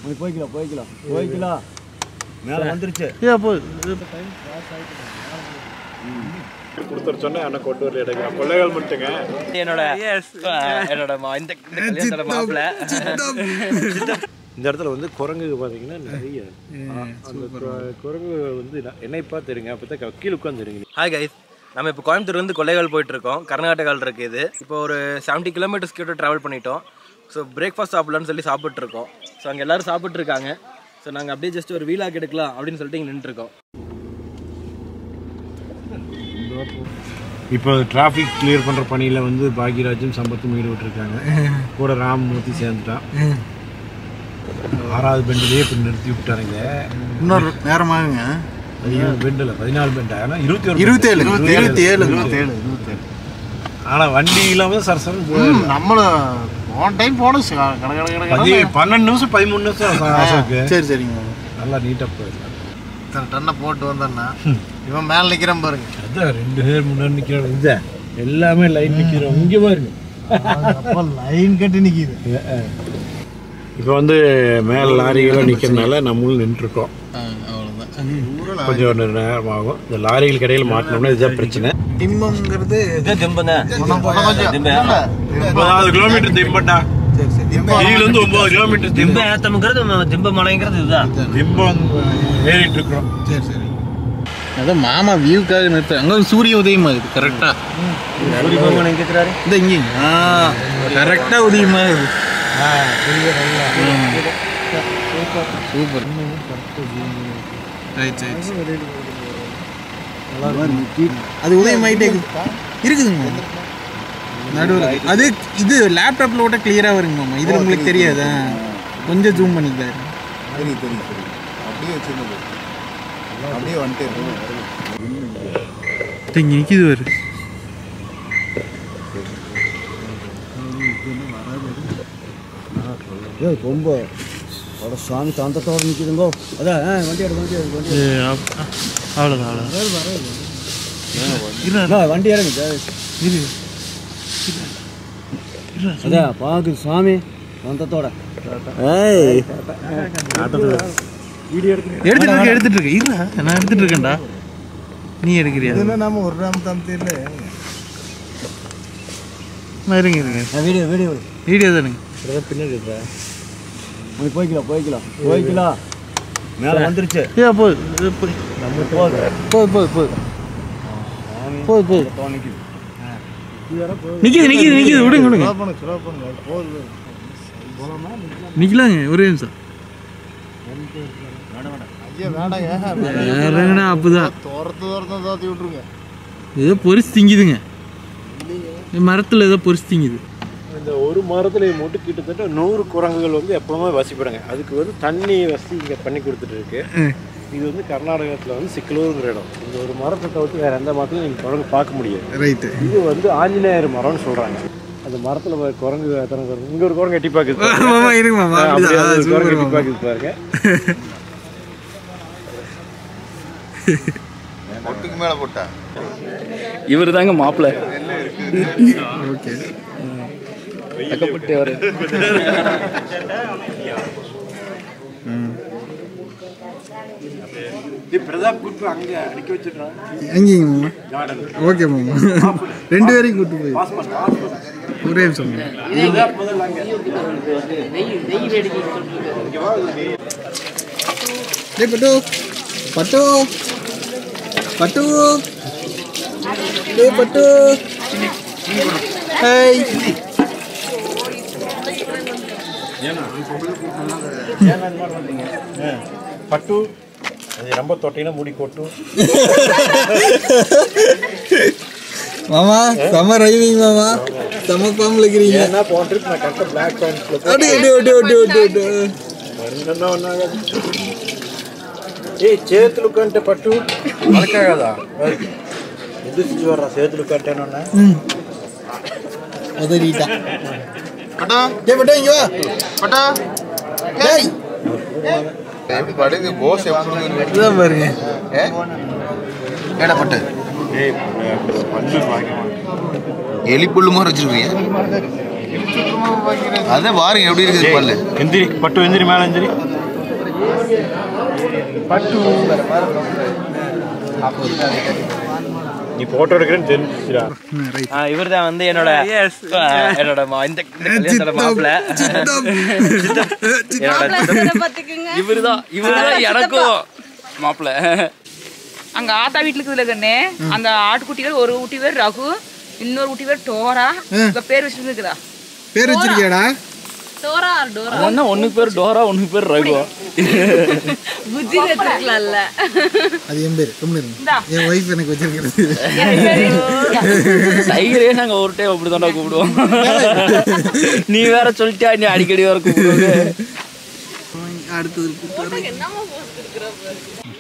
போய் போய்க்கலாம் போய்க்கலாம் போய்க்கலாம் மேலே வந்துருச்சு ஏ போ கொடுத்துரு சொன்னேன் அண்ணன் கொண்டு வரல எடுக்கிறேன் கொள்ளைகள் மட்டுங்க என்னோட என்னோட மா- இந்த இந்த கல்யாணத்தோட மாப்பிள்ளை இந்த இடத்துல வந்து குரங்கு பார்த்தீங்கன்னா நிறைய அந்த கு- குரங்கு வந்து நான் என்னை பார்த்துருங்க அப்போ தான் கீழே உட்காந்துருங்க ஹாய் கைஸ் நம்ம இப்போ கோயம்புத்தூர் வந்து கொள்ளைகள் போயிட்டு இருக்கோம் கர்நாடகாவில் இருக்கு இது இப்போ ஒரு செவன்ட்டி கிலோமீட்டர்ஸ் கிட்ட ட்ராவல் பண்ணிட்டோம் ஸோ பிரேக்ஃபாஸ்ட் சாப்பிடலாம்னு சொல்லி சாப்பிட்டு இருக்கோம் ஸோ அங்கே எல்லாரும் சாப்பிட்டு இருக்காங்க ஸோ நாங்கள் அப்படியே ஜஸ்ட் ஒரு வீலாக் எடுக்கலாம் அப்படின்னு சொல்லிட்டு இங்கே நின்றுருக்கோம் இப்போ டிராஃபிக் கிளியர் பண்ணுற பணியில் வந்து பாக்யராஜும் சம்பத்தும் ஈடுபட்டிருக்காங்க கூட ராமமூர்த்தி சேர்ந்துட்டான் ஆறாவது பெண்டிலேயே இப்போ நிறுத்தி விட்டாருங்க இன்னொரு நேரமாகுங்க பதினாலு பெண்டில் பதினாலு பெண்டா ஆனால் இருபத்தி ஒரு இருபத்தேழு இருபத்தி ஏழு இருபத்தேழு ஆனால் வண்டி இல்லாமல் சரசரன்னு போயிடலாம் நம்மளும் போன டைம் போனோம் கட கட கட கட பதி பன்னெண்டு நிமிஷம் பதிமூணு நிமிஷம் ஆசோக்கு சரி சரிங்க நல்லா நீட்டாக போயிடலாம் இத்தனை டன்னை போட்டு வந்தோன்னா இவன் மேலே நிற்கிறான் பாருங்க அதான் ரெண்டு பேர் முன்னாடி நிற்கிறோம் இந்த எல்லாமே லைன் நிற்கிறோம் இங்கே பாருங்க அப்போ லைன் கட்டி நிற்கிது இப்போ வந்து மேலே லாரிகளும் நிற்கிறதுனால நம்மளும் நின்றுருக்கோம் அவ்வளோதான் கொஞ்சம் நேரம் ஆகும் இந்த லாரிகள் கடையில் மாட்டினோம்னா இதுதான் பிரச்சனை டிம்மங்கிறது ஒன்பதாவது கிலோமீட்டர் திம்பட்டா சரி சரி கீழ இருந்து ஒன்பது கிலோமீட்டர் திம்ப ஏத்தம்ங்கிறது திம்ப மலைங்கிறது இதுதான் திம்பம் ஏறிட்டு இருக்கிறோம் சரி சரி அதான் மாமா வியூக்காக நிறுத்த அங்கே சூரிய உதயமாகுது கரெக்டாக இந்த இங்கே ஆ கரெக்டாக உதயமாகுது சூப்பர் ரைட் ரைட் அது உதயமாயிட்டே இருக்குது இருக்குதுங்க நடுவில் அது இது லேப்டாப்பில் விட்ட கிளியராக வருங்க மாமா இதில் உங்களுக்கு தெரியாதா கொஞ்சம் ஜூம் பண்ணிக்காரு தெரியும் தெரியும் தெரியும் அப்படியே வச்சிருந்தது அப்படியே வந்துட்டே இருக்கும் இங்கே நிற்கிது வரு ஏய் ரொம்ப அட சாமி தந்தத்தோட நிற்கிதுங்கோ அதான் ஆ, வண்டி எடு வண்டி எடு வண்டி அவ்வளோதான் அவ்வளோதான் எடு. வண்டி இறங்கு இரு அதான் பாக்குது சாமி தந்தத்தோட ஏய் எடுத்துட்டு இருக்க எடுத்துட்டு இருக்க இருடா நான் எடுத்துட்டு இருக்கேன்டா நீ எடுக்கிறியா நம்ம ஒரு ராம் தான் தெரியல நான் இருங்க இருங்க வீடியோ வீடியோ வீடியோ தானுங்க பின்னாடி இருக்கிற போய் போய்க்கலாம் போய்க்கலாம் போய்க்கலாம் மேலே வந்துருச்சு ஏ போய் போய் போய் போய் போய் போய் போய் நிக்குது நிக்குது நிக்குது விடுங்க விடுங்க பண்ணு ஸ்லோ பண்ணுங்க போகுது நிக்கலாங்க ஒரே நிமிஷம் ஐயா வேண்டாங்க வேறங்கண்ணா அப்பதான் துரத்து துரத்து தாத்தி விட்ருங்க ஏதோ பொரிச்சு திங்குதுங்க மரத்தில் ஏதோ பொரிச்சு திங்குது இந்த ஒரு மரத்துல மட்டும் கிட்டத்தட்ட நூறு குரங்குகள் வந்து எப்பவுமே வசிப்படுங்க அதுக்கு வந்து தண்ணி வசதி இங்கே பண்ணி கொடுத்துட்டு இருக்கு இது வந்து கர்நாடகத்தில் வந்து சிக்கலூருங்கிற இடம் இந்த ஒரு மரத்தை தவிர்த்து வேற எந்த மரத்தையும் நீங்கள் குரங்கு பார்க்க முடியாது ரைட்டு இது வந்து ஆஞ்சநேயர் மரம்னு சொல்றாங்க அந்த மரத்துல பாரு குரங்கு எத்தனை குரங்கு இங்க ஒரு குரங்கு எட்டி பாக்குது மாமா இருங்க மாமா அப்படியே அப்படிதான். அது ஒரு குரங்கு சூப்பர் எட்டி மாமா. பாக்குது பாருங்க மொட்டுக்கு மேலே போட்டா இவர் தாங்க மாப்பிள்ளை ஓகே தக்கப்பட்டு அவர் இது பிரதாப் கூட்டு அங்க அடிக்க வச்சிடுறான் எங்கேங்க மாமா கார்டன் ஓகே மாமா ரெண்டு பேரையும் கூட்டு போய் ஒரே நிமிஷம் பிரதாப் முதல்ல அங்க டேய் பட்டு பட்டு பட்டு டேய் பட்டு ஹாய் பட்டு அது ரொம்ப தொட்டினா முடி கொட்டும் மாமா செம ரைவிங் மாமா செம பாம்பில் இருக்கிறீங்க ஏன்னா போன ட்ரிப் நான் கரெக்டாக பிளாக் பேண்ட்ஸ்ல அடி அடி அடி அடி அடி அடி என்ன ஒன்றாகாது ஏய் చేతులు కంటే పట్టు మనకే కదా ఎదురు వர்றா చేతులు కట్టేనన్నా ம் உதறிட்டா பட்டா டேய் பட்டு இங்க வா பட்டா டேய் எப்படி படுங்க போஸ் எப்படி இதுதான் பாருங்க ஏ ஏடா பட்டு ஏய் பல்லு வாங்கி எலி புல்லு மாதிரி வச்சிருக்கீங்க அதான் பாருங்க எப்படி இருக்குது பல்லு எந்திரி பட்டு எந்திரி மேலே எந்திரி நீ போட்டோ எடுக்கிறேன்னு தெரிஞ்சிச்சுடா இவர் தான் வந்து என்னோட ஆ, என்னோட மா- இந்த இந்த கல்யாணத்தோட மாப்பிள்ள இவருதான் இவருதான் எனக்கும் மாப்பிள்ள அங்க ஆத்தா வீட்டுக்கு இருக்குதுல கண்ணே அந்த ஆட்டுக்குட்டிகள் ஒரு ஊட்டி பேர் ரகு இன்னொரு ஊட்டி பேர் டோரா இப்ப பேர் வச்சிருந்துக்குதா பேர் வச்சிருக்கியாடா டோரா டோரா ஒன்னு ஒண்ணுக்கு பேர் டோரா ஒண்ணுக்கு பேர் ரகு புத்தி வச்சிருக்கலாம்ல அது என் பேர் கம்மி என் ஒய்ஃப் எனக்கு வச்சிருக்கிறது டைகரே நாங்க ஒரு டைம் அப்படிதான்டா கூப்பிடுவோம் நீ வேற சொல்லிட்டியா நீ அடிக்கடி வேற கூப்பிடுவோம் அடுத்தது என்னமா போஸ்ட் இருக்கிற